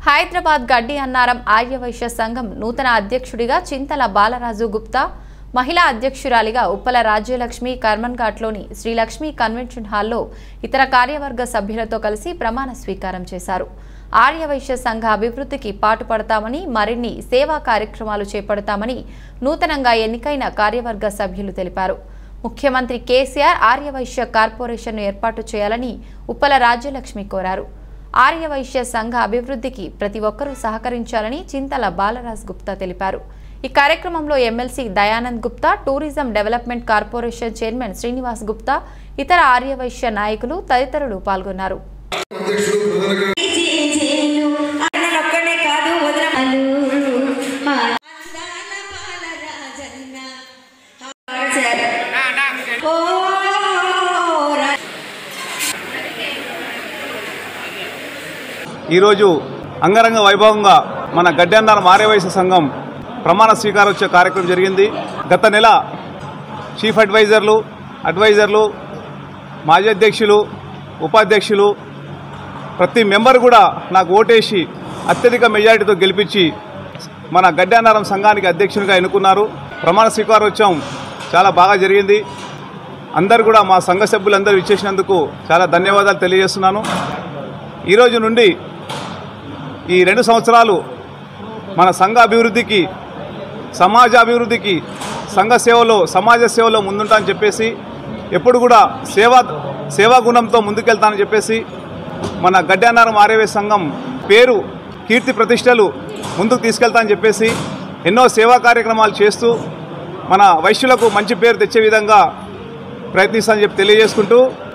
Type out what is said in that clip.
హైదరాబాద్ గడ్డి అన్నారం ఆర్యవైశ్య సంఘం నూతన అధ్యక్షుడిగా చింతల బాలరాజు గుప్తా మహిళా అధ్యక్షురాలిగా ఉప్పల రాజ్యలక్ష్మి కర్మన్ ఘాట్లోని శ్రీలక్ష్మి కన్వెన్షన్ హాల్లో ఇతర కార్యవర్గ సభ్యులతో కలిసి ప్రమాణ స్వీకారం చేశారు ఆర్యవైశ్య సంఘ అభివృద్ధికి పాటుపడతామని మరిన్ని సేవా కార్యక్రమాలు చేపడతామని నూతనంగా ఎన్నికైన కార్యవర్గ సభ్యులు తెలిపారు ముఖ్యమంత్రి కేసీఆర్ ఆర్యవైశ్య కార్పొరేషన్ను ఏర్పాటు చేయాలని ఉప్పల రాజ్యలక్ష్మి కోరారు ఆర్యవైశ్య సంఘ అభివృద్ధికి ప్రతి ఒక్కరూ సహకరించాలని చింతల బాలరాజ్ గుప్తా తెలిపారు ఈ కార్యక్రమంలో MLC Dayanand Gupta tourism development corporation chairman Srinivas Gupta ఇతర ఆర్యవైశ్య నాయకులు తదితరులు పాల్గొన్నారు ఒక్కడే కాదు వదలమలు ఓ రా- ఈరోజు అంగరంగ వైభవంగా మన గడ్డన్నార మారేవయస సంఘం ప్రమాణ స్వీకారోత్సవ కార్యక్రమం జరిగింది గత నెల చీఫ్ అడ్వైజర్లు అడ్వైజర్లు మాజీ అధ్యక్షులు ఉపాధ్యక్షులు ప్రతి మెంబర్ కూడా నాకు ఓటేసి అత్యధిక మెజారిటీతో గెలిపించి మన గడ్డానారం సంఘానికి అధ్యక్షునిగా ఎన్నుకున్నారు ప్రమాణ స్వీకారోత్సవం చాలా బాగా జరిగింది అందరు కూడా మా సంఘ సభ్యులందరూ ఇచ్చేసినందుకు చాలా ధన్యవాదాలు తెలియజేస్తున్నాను ఈరోజు నుండి ఈ రెండు సంవత్సరాలు మన సంఘ అభివృద్ధికి సమాజ అభివృద్ధికి సంఘ సేవలో సమాజ సేవలో ముందుంటా అని చెప్పేసి ఎప్పుడు కూడా సేవా సేవా గుణంతో ముందుకెళ్తానని చెప్పేసి మన గడ్డానారం ఆర్యవే సంఘం పేరు కీర్తి ప్రతిష్టలు ముందుకు తీసుకెళ్తా అని చెప్పేసి ఎన్నో సేవా కార్యక్రమాలు చేస్తూ మన వైశ్యులకు మంచి పేరు తెచ్చే విధంగా ప్రయత్నిస్తానని చెప్పి తెలియజేసుకుంటూ